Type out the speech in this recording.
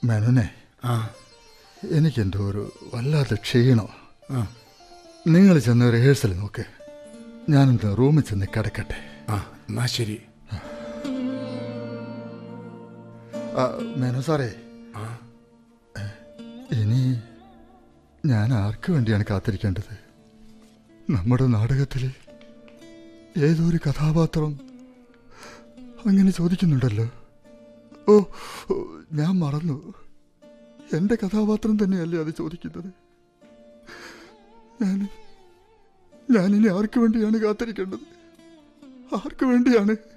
മേനോനെ ആ എനിക്കെന്തോ ഒരു വല്ലാത്ത ക്ഷീണോ ആ നിങ്ങൾ ചെന്ന് റിഹേഴ്സൽ നോക്ക് ഞാനൊന്ന് റൂമിൽ ചെന്ന് കിടക്കട്ടെ ആ എന്നാ ശരി ആ, മേനോ സാറേ ആ ഇനി ഞാൻ ആർക്ക് വേണ്ടിയാണ് കാത്തിരിക്കേണ്ടത് നമ്മുടെ നാടകത്തിലെ ഏതോ ഒരു കഥാപാത്രം അങ്ങനെ ചോദിക്കുന്നുണ്ടല്ലോ ഓ ഓ, ഞാൻ മറന്നു എൻ്റെ കഥാപാത്രം തന്നെയല്ലേ അത് ചോദിക്കുന്നത് ഞാൻ ഞാനിനി ആർക്ക് വേണ്ടിയാണ് കാത്തിരിക്കേണ്ടത് ആർക്ക് വേണ്ടിയാണ്